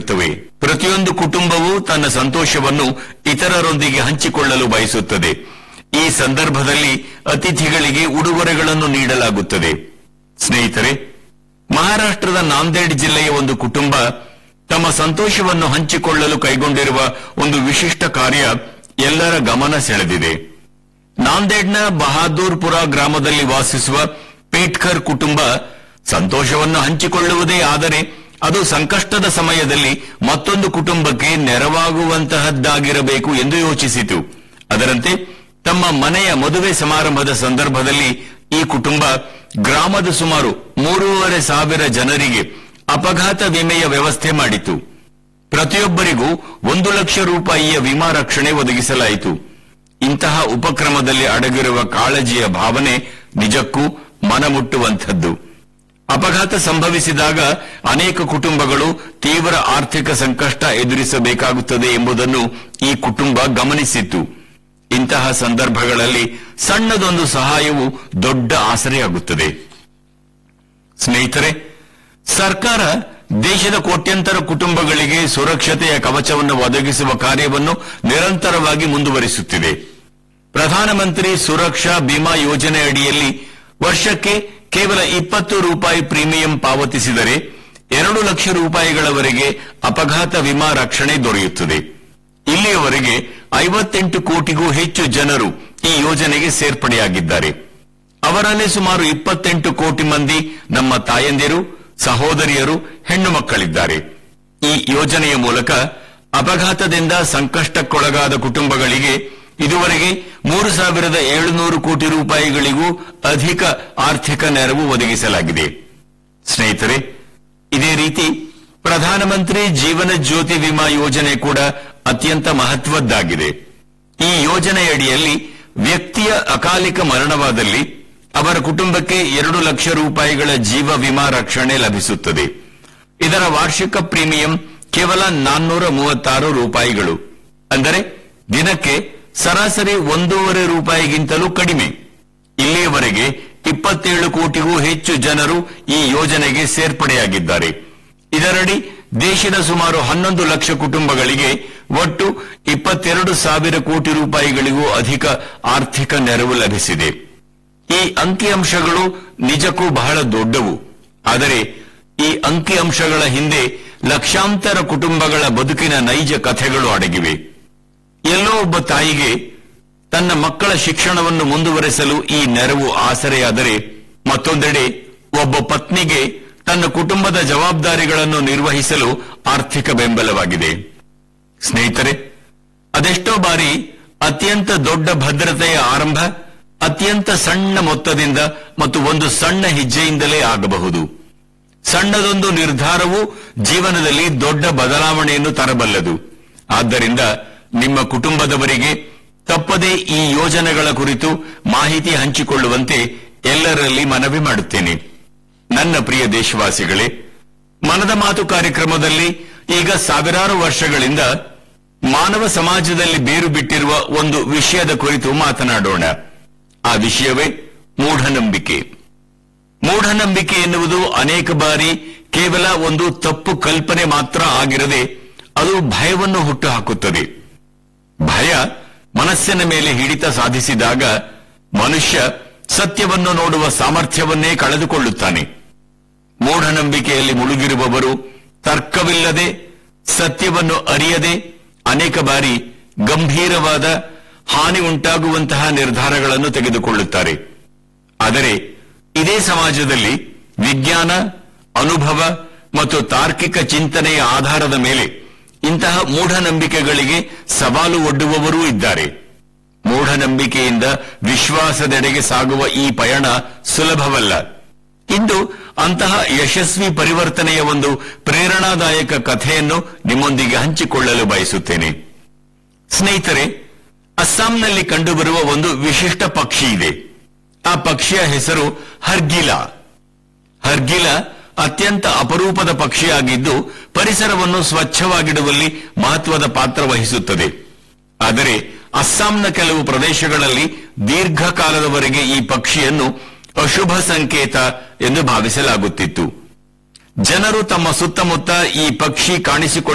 ಇರುತ್ತವೆ ಪ್ರತಿಯೊಂದು ಕುಟುಂಬವೂ ತನ್ನ ಸಂತೋಷವನ್ನು ಇತರರೊಂದಿಗೆ ಹಂಚಿಕೊಳ್ಳಲು ಬಯಸುತ್ತದೆ ಈ ಸಂದರ್ಭದಲ್ಲಿ ಅತಿಥಿಗಳಿಗೆ ಉಡುಗೊರೆಗಳನ್ನು ನೀಡಲಾಗುತ್ತದೆ ಸ್ನೇಹಿತರೆ ಮಹಾರಾಷ್ಟ್ರದ ನಾಂದೇಡ್ ಜಿಲ್ಲೆಯ ಒಂದು ಕುಟುಂಬ ತಮ್ಮ ಸಂತೋಷವನ್ನು ಹಂಚಿಕೊಳ್ಳಲು ಕೈಗೊಂಡಿರುವ ಒಂದು ವಿಶಿಷ್ಟ ಕಾರ್ಯ ಎಲ್ಲರ ಗಮನ ಸೆಳೆದಿದೆ ನಾಂದೇಡ್ನ ಬಹಾದೂರ್ಪುರ ಗ್ರಾಮದಲ್ಲಿ ವಾಸಿಸುವ ಪೇಟ್ಕರ್ ಕುಟುಂಬ ಸಂತೋಷವನ್ನು ಹಂಚಿಕೊಳ್ಳುವುದೇ ಆದರೆ ಅದು ಸಂಕಷ್ಟದ ಸಮಯದಲ್ಲಿ ಮತ್ತೊಂದು ಕುಟುಂಬಕ್ಕೆ ನೆರವಾಗುವಂತಹದ್ದಾಗಿರಬೇಕು ಎಂದು ಯೋಚಿಸಿತು ಅದರಂತೆ ತಮ್ಮ ಮನೆಯ ಮದುವೆ ಸಮಾರಂಭದ ಸಂದರ್ಭದಲ್ಲಿ ಈ ಕುಟುಂಬ ಗ್ರಾಮದ ಸುಮಾರು ಮೂರುವರೆ ಸಾವಿರ ಜನರಿಗೆ ಅಪಘಾತ ವಿಮೆಯ ವ್ಯವಸ್ಥೆ ಮಾಡಿತು ಪ್ರತಿಯೊಬ್ಬರಿಗೂ ಒಂದು ಲಕ್ಷ ರೂಪಾಯಿಯ ವಿಮಾ ರಕ್ಷಣೆ ಒದಗಿಸಲಾಯಿತು ಇಂತಹ ಉಪಕ್ರಮದಲ್ಲಿ ಅಡಗಿರುವ ಕಾಳಜಿಯ ಭಾವನೆ ನಿಜಕ್ಕೂ ಮನಮುಟ್ಟುವಂಥದ್ದು ಅಪಘಾತ ಸಂಭವಿಸಿದಾಗ ಅನೇಕ ಕುಟುಂಬಗಳು ತೀವ್ರ ಆರ್ಥಿಕ ಸಂಕಷ್ಟ ಎದುರಿಸಬೇಕಾಗುತ್ತದೆ ಎಂಬುದನ್ನು ಈ ಕುಟುಂಬ ಗಮನಿಸಿತ್ತು ಇಂತಹ ಸಂದರ್ಭಗಳಲ್ಲಿ ಸಣ್ಣದೊಂದು ಸಹಾಯವು ದೊಡ್ಡ ಆಸರೆಯಾಗುತ್ತದೆ ಸ್ನೇಹಿತರೆ ಸರ್ಕಾರ ದೇಶದ ಕೋಟ್ಯಂತರ ಕುಟುಂಬಗಳಿಗೆ ಸುರಕ್ಷತೆಯ ಕವಚವನ್ನು ಒದಗಿಸುವ ಕಾರ್ಯವನ್ನು ನಿರಂತರವಾಗಿ ಮುಂದುವರಿಸುತ್ತಿದೆ ಪ್ರಧಾನಮಂತ್ರಿ ಸುರಕ್ಷಾ ಬಿಮಾ ಯೋಜನೆ ಅಡಿಯಲ್ಲಿ ವರ್ಷಕ್ಕೆ ಕೇವಲ ಇಪ್ಪತ್ತು ರೂಪಾಯಿ ಪ್ರೀಮಿಯಂ ಪಾವತಿಸಿದರೆ ಎರಡು ಲಕ್ಷ ರೂಪಾಯಿಗಳವರೆಗೆ ಅಪಘಾತ ವಿಮಾ ರಕ್ಷಣೆ ದೊರೆಯುತ್ತದೆ ಇಲ್ಲಿಯವರೆಗೆ ಐವತ್ತೆಂಟು ಕೋಟಿಗೂ ಹೆಚ್ಚು ಜನರು ಈ ಯೋಜನೆಗೆ ಸೇರ್ಪಡೆಯಾಗಿದ್ದಾರೆ ಅವರಲ್ಲಿ ಸುಮಾರು ಇಪ್ಪತ್ತೆಂಟು ಕೋಟಿ ಮಂದಿ ನಮ್ಮ ತಾಯಂದಿರು ಸಹೋದರಿಯರು ಹೆಣ್ಣು ಮಕ್ಕಳಿದ್ದಾರೆ ಈ ಯೋಜನೆಯ ಮೂಲಕ ಅಪಘಾತದಿಂದ ಸಂಕಷ್ಟಕ್ಕೊಳಗಾದ ಕುಟುಂಬಗಳಿಗೆ ಇದುವರೆಗೆ ಮೂರು ಸಾವಿರದ ಏಳುನೂರು ಕೋಟಿ ರೂಪಾಯಿಗಳಿಗೂ ಅಧಿಕ ಆರ್ಥಿಕ ನೆರವು ಒದಗಿಸಲಾಗಿದೆ ಸ್ನೇಹಿತರೆ ಇದೇ ರೀತಿ ಪ್ರಧಾನಮಂತ್ರಿ ಜೀವನ ಜ್ಯೋತಿ ವಿಮಾ ಯೋಜನೆ ಕೂಡ ಅತ್ಯಂತ ಮಹತ್ವದ್ದಾಗಿದೆ ಈ ಯೋಜನೆಯಡಿಯಲ್ಲಿ ವ್ಯಕ್ತಿಯ ಅಕಾಲಿಕ ಮರಣವಾದಲ್ಲಿ ಅವರ ಕುಟುಂಬಕ್ಕೆ ಎರಡು ಲಕ್ಷ ರೂಪಾಯಿಗಳ ಜೀವ ವಿಮಾ ರಕ್ಷಣೆ ಲಭಿಸುತ್ತದೆ ಇದರ ವಾರ್ಷಿಕ ಪ್ರೀಮಿಯಂ ಕೇವಲ ನಾನ್ನೂರ ಮೂವತ್ತಾರು ರೂಪಾಯಿಗಳು ಅಂದರೆ ದಿನಕ್ಕೆ ಸರಾಸರಿ ಒಂದೂವರೆ ರೂಪಾಯಿಗಿಂತಲೂ ಕಡಿಮೆ ಇಲ್ಲಿಯವರೆಗೆ ಇಪ್ಪತ್ತೇಳು ಕೋಟಿಗೂ ಹೆಚ್ಚು ಜನರು ಈ ಯೋಜನೆಗೆ ಸೇರ್ಪಡೆಯಾಗಿದ್ದಾರೆ ಇದರಡಿ ದೇಶದ ಸುಮಾರು ಹನ್ನೊಂದು ಲಕ್ಷ ಕುಟುಂಬಗಳಿಗೆ ಒಟ್ಟು ಇಪ್ಪತ್ತೆರಡು ಸಾವಿರ ಕೋಟಿ ರೂಪಾಯಿಗಳಿಗೂ ಅಧಿಕ ಆರ್ಥಿಕ ನೆರವು ಲಭಿಸಿದೆ ಈ ಅಂಕಿಅಂಶಗಳು ನಿಜಕ್ಕೂ ಬಹಳ ದೊಡ್ಡವು ಆದರೆ ಈ ಅಂಕಿಅಂಶಗಳ ಹಿಂದೆ ಲಕ್ಷಾಂತರ ಕುಟುಂಬಗಳ ಬದುಕಿನ ನೈಜ ಕಥೆಗಳು ಅಡಗಿವೆ ಎಲ್ಲೋ ಒಬ್ಬ ತಾಯಿಗೆ ತನ್ನ ಮಕ್ಕಳ ಶಿಕ್ಷಣವನ್ನು ಮುಂದುವರೆಸಲು ಈ ನೆರವು ಆಸರೆಯಾದರೆ ಮತ್ತೊಂದೆಡೆ ಒಬ್ಬ ಪತ್ನಿಗೆ ತನ್ನ ಕುಟುಂಬದ ಜವಾಬ್ದಾರಿಗಳನ್ನು ನಿರ್ವಹಿಸಲು ಆರ್ಥಿಕ ಬೆಂಬಲವಾಗಿದೆ ಸ್ನೇಹಿತರೆ ಅದೆಷ್ಟೋ ಬಾರಿ ಅತ್ಯಂತ ದೊಡ್ಡ ಭದ್ರತೆಯ ಆರಂಭ ಅತ್ಯಂತ ಸಣ್ಣ ಮೊತ್ತದಿಂದ ಮತ್ತು ಒಂದು ಸಣ್ಣ ಹೆಜ್ಜೆಯಿಂದಲೇ ಆಗಬಹುದು ಸಣ್ಣದೊಂದು ನಿರ್ಧಾರವು ಜೀವನದಲ್ಲಿ ದೊಡ್ಡ ಬದಲಾವಣೆಯನ್ನು ತರಬಲ್ಲದು ಆದ್ದರಿಂದ ನಿಮ್ಮ ಕುಟುಂಬದವರಿಗೆ ತಪ್ಪದೇ ಈ ಯೋಜನೆಗಳ ಕುರಿತು ಮಾಹಿತಿ ಹಂಚಿಕೊಳ್ಳುವಂತೆ ಎಲ್ಲರಲ್ಲಿ ಮನವಿ ಮಾಡುತ್ತೇನೆ ನನ್ನ ಪ್ರಿಯ ದೇಶವಾಸಿಗಳೇ ಮನದ ಮಾತು ಕಾರ್ಯಕ್ರಮದಲ್ಲಿ ಈಗ ಸಾವಿರಾರು ವರ್ಷಗಳಿಂದ ಮಾನವ ಸಮಾಜದಲ್ಲಿ ಬೇರು ಬಿಟ್ಟಿರುವ ಒಂದು ವಿಷಯದ ಕುರಿತು ಮಾತನಾಡೋಣ ಆ ವಿಷಯವೇ ಮೂಢನಂಬಿಕೆ ಮೂಢನಂಬಿಕೆ ಎನ್ನುವುದು ಅನೇಕ ಬಾರಿ ಕೇವಲ ಒಂದು ತಪ್ಪು ಕಲ್ಪನೆ ಮಾತ್ರ ಆಗಿರದೆ ಅದು ಭಯವನ್ನು ಹುಟ್ಟುಹಾಕುತ್ತದೆ ಭಯ ಮನಸ್ಸಿನ ಮೇಲೆ ಹಿಡಿತ ಸಾಧಿಸಿದಾಗ ಮನುಷ್ಯ ಸತ್ಯವನ್ನು ನೋಡುವ ಸಾಮರ್ಥ್ಯವನ್ನೇ ಕಳೆದುಕೊಳ್ಳುತ್ತಾನೆ ಮೂಢನಂಬಿಕೆಯಲ್ಲಿ ಮುಳುಗಿರುವವರು ತರ್ಕವಿಲ್ಲದೆ ಸತ್ಯವನ್ನು ಅರಿಯದೆ ಅನೇಕ ಬಾರಿ ಗಂಭೀರವಾದ ಹಾನಿ ಉಂಟಾಗುವಂತಹ ನಿರ್ಧಾರಗಳನ್ನು ತೆಗೆದುಕೊಳ್ಳುತ್ತಾರೆ ಆದರೆ ಇದೇ ಸಮಾಜದಲ್ಲಿ ವಿಜ್ಞಾನ ಅನುಭವ ಮತ್ತು ತಾರ್ಕಿಕ ಚಿಂತನೆಯ ಆಧಾರದ ಮೇಲೆ ಇಂತಹ ಮೂಢನಂಬಿಕೆಗಳಿಗೆ ಸವಾಲು ಒಡ್ಡುವವರೂ ಇದ್ದಾರೆ ಮೂಢನಂಬಿಕೆಯಿಂದ ವಿಶ್ವಾಸದೆಡೆಗೆ ಸಾಗುವ ಈ ಪಯಣ ಸುಲಭವಲ್ಲ ಇಂದು ಅಂತಹ ಯಶಸ್ವಿ ಪರಿವರ್ತನೆಯ ಒಂದು ಪ್ರೇರಣಾದಾಯಕ ಕಥೆಯನ್ನು ನಿಮ್ಮೊಂದಿಗೆ ಹಂಚಿಕೊಳ್ಳಲು ಬಯಸುತ್ತೇನೆ ಸ್ನೇಹಿತರೆ ಅಸ್ಸಾಂನಲ್ಲಿ ಕಂಡುಬರುವ ಒಂದು ವಿಶಿಷ್ಟ ಪಕ್ಷಿ ಇದೆ ಆ ಪಕ್ಷಿಯ ಹೆಸರು ಹರ್ಗಿಲ ಹರ್ಗಿಲ ಅತ್ಯಂತ ಅಪರೂಪದ ಪಕ್ಷಿಯಾಗಿದ್ದು ಪರಿಸರವನ್ನು ಸ್ವಚ್ಛವಾಗಿಡುವಲ್ಲಿ ಮಹತ್ವದ ಪಾತ್ರ ವಹಿಸುತ್ತದೆ ಆದರೆ ಅಸ್ಸಾಂನ ಕೆಲವು ಪ್ರದೇಶಗಳಲ್ಲಿ ದೀರ್ಘಕಾಲದವರೆಗೆ ಈ ಪಕ್ಷಿಯನ್ನು ಅಶುಭ ಸಂಕೇತ ಎಂದು ಭಾವಿಸಲಾಗುತ್ತಿತ್ತು ಜನರು ತಮ್ಮ ಸುತ್ತಮುತ್ತ ಈ ಪಕ್ಷಿ ಕಾಣಿಸಿಕೊಳ್ಳ